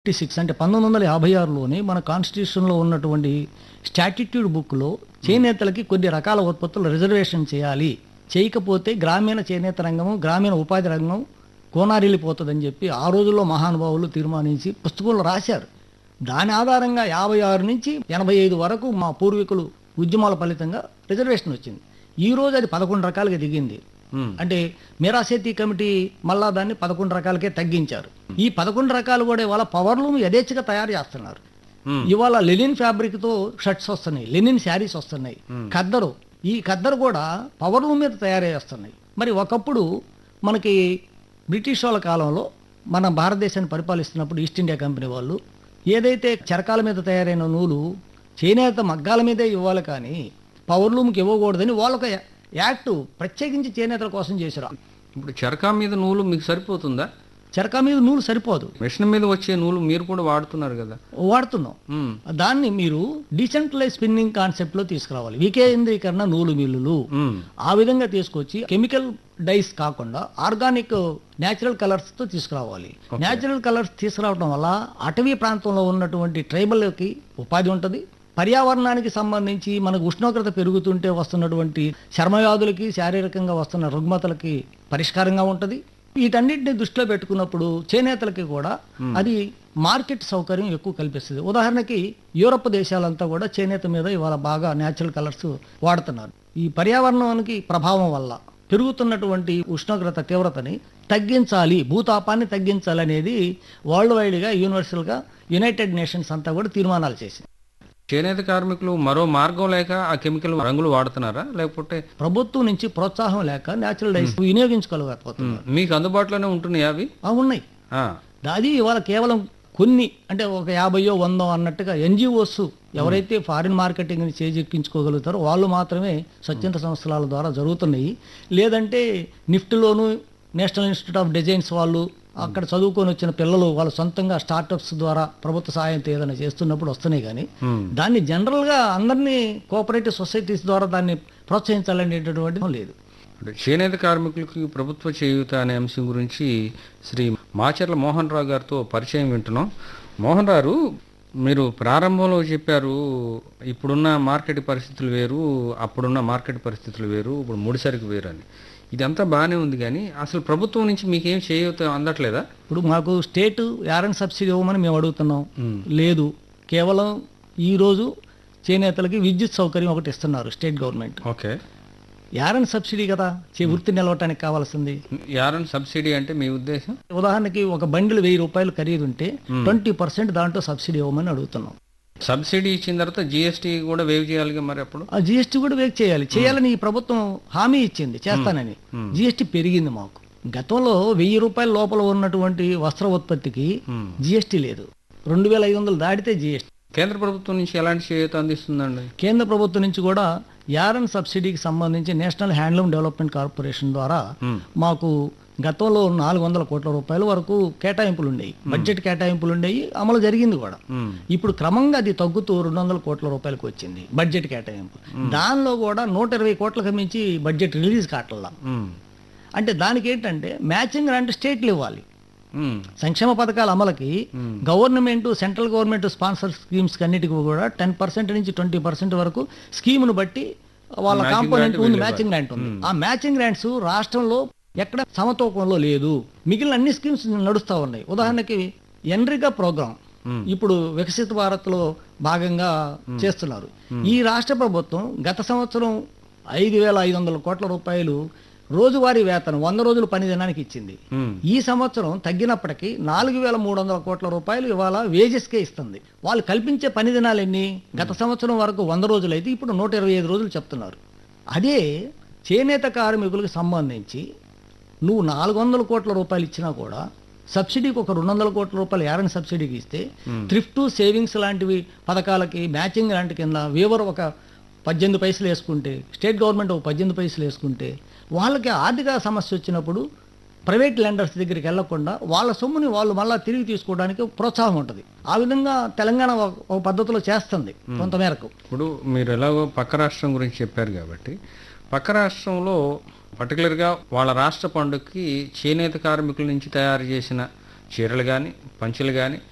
Fifty six అంటే పంతొమ్మిది వందల యాభై ఆరులోనే మన కాన్స్టిట్యూషన్లో ఉన్నటువంటి స్టాట్యూట్యూడ్ బుక్లో చేనేతలకి కొన్ని రకాల ఉత్పత్తులు రిజర్వేషన్ చేయాలి చేయకపోతే గ్రామీణ చేనేత రంగము గ్రామీణ ఉపాధి రంగం కోనారిల్లిపోతుందని చెప్పి ఆ రోజుల్లో మహానుభావులు తీర్మానించి పుస్తకంలో రాశారు దాని ఆధారంగా యాభై ఆరు నుంచి ఎనభై ఐదు వరకు మా పూర్వీకులు ఉద్యమాల ఫలితంగా రిజర్వేషన్ వచ్చింది ఈ రోజు అది పదకొండు రకాలుగా దిగింది మ్మ్. అంటే మీరాసేతీ కమిటీ మళ్ళా దాన్ని పదకొండు రకాలకే తగ్గించారు ఈ పదకొండు రకాలు కూడా ఇవాళ పవర్లూమ్ యథేచ్ఛగా తయారు చేస్తున్నారు మ్మ్. ఇవాళ లెనిన్ ఫ్యాబ్రిక్ తో షర్ట్స్ వస్తున్నాయి లెనిన్ శారీస్ వస్తున్నాయి ఖద్దరు ఈ ఖద్దరు కూడా పవర్లూమ్ మీద తయారు చేస్తున్నాయి మరి ఒకప్పుడు మనకి బ్రిటిష్ వాళ్ళ కాలంలో మన భారతదేశాన్ని పరిపాలిస్తున్నప్పుడు ఈస్ట్ ఇండియా కంపెనీ వాళ్ళు ఏదైతే చరకాల మీద తయారైన నూలు చేనేత మగ్గాల మీదే ఇవ్వాలి కానీ పవర్లూమ్కి ఇవ్వకూడదని వాళ్ళొక యాక్ట్ ప్రత్యేకించి చేనేతల కోసం చేశారు ఇప్పుడు చరకా మీద నూలు మీకు సరిపోతుందా చరకా మీద నూలు సరిపోదు మిషన్ మీద వచ్చే నూలు మీరు కూడా వాడుతున్నారు కదా వాడుతున్నాం మ్మ్. దాన్ని మీరు డీసెంట్రలైజ్ స్పిన్నింగ్ కాన్సెప్ట్ లో తీసుకురావాలి వికేంద్రీకరణ నూలు మిల్లులు మ్మ్. ఆ విధంగా తీసుకొచ్చి కెమికల్ డైస్ కాకుండా ఆర్గానిక్ న్యాచురల్ కలర్స్ తో తీసుకురావాలి న్యాచురల్ కలర్స్ తీసుకురావడం వల్ల అటవీ ప్రాంతంలో ఉన్నటువంటి ట్రైబల్కి ఉపాధి ఉంటుంది పర్యావరణానికి సంబంధించి మనకు ఉష్ణోగ్రత పెరుగుతుంటే వస్తున్నటువంటి చర్మవ్యాధులకి శారీరకంగా వస్తున్న రుగ్మతలకి పరిష్కారంగా ఉంటుంది వీటన్నిటిని దృష్టిలో పెట్టుకున్నప్పుడు చేనేతలకి కూడా అది మార్కెట్ సౌకర్యం ఎక్కువ కల్పిస్తుంది ఉదాహరణకి యూరప్ దేశాలంతా కూడా చేనేత మీద ఇవాళ బాగా న్యాచురల్ కలర్స్ వాడుతున్నారు ఈ పర్యావరణానికి ప్రభావం వల్ల పెరుగుతున్నటువంటి ఉష్ణోగ్రత తీవ్రతని తగ్గించాలి భూతాపాన్ని తగ్గించాలి అనేది వరల్డ్ వైడ్గా యూనివర్సల్గా యునైటెడ్ నేషన్స్ అంతా కూడా తీర్మానాలు చేసింది చేనేత కార్మికులు మరో మార్గం లేక ఆ కెమికల్ రంగులు వాడుతున్నారా లేకపోతే ప్రభుత్వం నుంచి ప్రోత్సాహం లేక న్యాచురల్ డైస్ వినియోగించుకోలేకపోతున్నారు మీకు అందుబాటులోనే ఉంటున్నాయా అవి ఆ ఉన్నాయి ఆ. అది ఇవాళ కేవలం కొన్ని అంటే ఒక యాభయో వందో అన్నట్టుగా ఎన్జిఓస్ ఎవరైతే ఫారిన్ మార్కెటింగ్ చేజెక్కించుకోగలుగుతారో వాళ్ళు మాత్రమే స్వచ్ఛంద సంస్థల ద్వారా జరుగుతున్నాయి లేదంటే నిఫ్ట్లోను నేషనల్ ఇన్స్టిట్యూట్ ఆఫ్ డిజైన్స్ వాళ్ళు అక్కడ చదువుకొని వచ్చిన పిల్లలు వాళ్ళు సొంతంగా స్టార్టప్స్ ద్వారా ప్రభుత్వ సహాయంతో ఏదైనా చేస్తున్నప్పుడు వస్తున్నాయి కానీ మ్మ్. దాన్ని జనరల్గా అందరినీ కోఆపరేటివ్ సొసైటీస్ ద్వారా దాన్ని ప్రోత్సహించాలనేటటువంటిది లేదు అంటే చేనేత కార్మికులకి ప్రభుత్వ చేయూత అనే అంశం గురించి శ్రీ మాచర్ల మోహన్ రావు గారితో పరిచయం వింటున్నాం మోహన్ రావు మీరు ప్రారంభంలో చెప్పారు ఇప్పుడున్న మార్కెట్ పరిస్థితులు వేరు అప్పుడున్న మార్కెట్ పరిస్థితులు వేరు ఇప్పుడు ముడిసరికి వేరు అని ఇదంతా బాగానే ఉంది కానీ అసలు ప్రభుత్వం నుంచి మీకేం చేయూత అందట్లేదా ఇప్పుడు మాకు స్టేట్ యారన్ సబ్సిడీ ఇవ్వమని మేము అడుగుతున్నాం లేదు కేవలం ఈ రోజు చేనేతలకి విద్యుత్ సౌకర్యం ఒకటి ఇస్తున్నారు state government okay yarn subsidy కదా చే వృత్తి నిలవటానికి కావాల్సింది యారన్ సబ్సిడీ అంటే మీ ఉద్దేశం ఉదాహరణకి ఒక బండిల్ వెయ్యి రూపాయలు ఖరీదు ఉంటే ట్వంటీ పర్సెంట్ దాంట్లో సబ్సిడీ ఇవ్వమని అడుగుతున్నాం సబ్సిడీ ఇచ్చిన తర్వాత జిఎస్టీ కూడా వేవ్ చేయాలిగా మరి అప్పుడు ఆ జిఎస్టీ కూడా వేక్ చేయాలి చేయాలని ఈ ప్రభుత్వం హామీ ఇచ్చింది చేస్తానని జిఎస్టీ పెరిగింది మాకు గతంలో వెయ్యి రూపాయల లోపల ఉన్నటువంటి వస్త్ర ఉత్పత్తికి జిఎస్టీ లేదు రెండు వేల ఐదు వందలు దాటితే జిఎస్టీ కేంద్ర ప్రభుత్వం నుంచి ఎలాంటి చేయూత అందిస్తుందండి కేంద్ర ప్రభుత్వం నుంచి కూడా యారన్ సబ్సిడీకి సంబంధించి నేషనల్ హ్యాండ్లూమ్ డెవలప్మెంట్ కార్పొరేషన్ ద్వారా మాకు గతంలో నాలుగు వందల కోట్ల రూపాయల వరకు కేటాయింపులు ఉండేవి బడ్జెట్ కేటాయింపులు ఉండేవి అమలు జరిగింది కూడా మ్మ్. ఇప్పుడు క్రమంగా అది తగ్గుతూ రెండు వందల కోట్ల రూపాయలకు వచ్చింది బడ్జెట్ కేటాయింపు దానిలో కూడా నూట ఇరవై కోట్లకు మించి బడ్జెట్ రిలీజ్ కావట్లా మ్మ్. అంటే దానికి ఏంటంటే మ్యాచింగ్ గ్రాంట్ స్టేట్లు ఇవ్వాలి మ్మ్. సంక్షేమ పథకాల అమలుకి government central government sponsor schemes అన్నిటికీ కూడా టెన్ పర్సెంట్ నుంచి ట్వంటీ పర్సెంట్ వరకు స్కీమ్ను బట్టి వాళ్ళ Matching కాంపోనెంట్ grant ఉంది వీళ్ళు మ్యాచింగ్ గ్రాంట్ ఉంది ఆ మ్యాచింగ్ గ్రాంట్స్ రాష్ట్రంలో ఎక్కడ సమతూకంలో లేదు మిగిలిన అన్ని స్కీమ్స్ నడుస్తూ ఉన్నాయి ఉదాహరణకి ఎన్రిగా ప్రోగ్రామ్ ఇప్పుడు వికసిత భారత్ లో భాగంగా చేస్తున్నారు ఈ రాష్ట్ర ప్రభుత్వం గత సంవత్సరం ఐదు వేల ఐదు వందల కోట్ల రూపాయలు రోజువారీ వేతనం వంద రోజులు పని దినానికి ఇచ్చింది మ్మ్. ఈ సంవత్సరం తగ్గినప్పటికీ నాలుగు వేల మూడు వందల కోట్ల రూపాయలు ఇవాళ వేజెస్కే ఇస్తుంది వాళ్ళు కల్పించే పని దినాలు ఎన్ని గత సంవత్సరం వరకు వంద రోజులు అయితే ఇప్పుడు నూట ఇరవై ఐదు రోజులు చెప్తున్నారు అదే చేనేత కార్మికులకు సంబంధించి నువ్వు నాలుగు వందల కోట్ల రూపాయలు ఇచ్చినా కూడా సబ్సిడీకి ఒక రెండు వందల కోట్ల రూపాయలు యారన్ సబ్సిడీకి ఇస్తే థ్రిఫ్ట్ సేవింగ్స్ లాంటివి పథకాలకి మ్యాచింగ్ లాంటి కింద వీవర్ ఒక పద్దెనిమిది పైసలు వేసుకుంటే స్టేట్ గవర్నమెంట్ ఒక పద్దెనిమిది పైసలు వేసుకుంటే వాళ్ళకి ఆర్థిక సమస్య వచ్చినప్పుడు ప్రైవేట్ లెండర్స్ దగ్గరికి వెళ్లకుండా వాళ్ళ సొమ్ముని వాళ్ళు మళ్ళీ తిరిగి తీసుకోవడానికి ప్రోత్సాహం ఉంటుంది ఆ విధంగా తెలంగాణ ఒక ఒక పద్ధతిలో చేస్తుంది కొంతమేరకు ఇప్పుడు మీరు ఎలాగో పక్క రాష్ట్రం గురించి చెప్పారు కాబట్టి పక్క రాష్ట్రంలో పర్టికులర్గా వాళ్ళ రాష్ట్ర పండుగకి చేనేత కార్మికుల నుంచి తయారు చేసిన చీరలు కానీ పంచెలు కానీ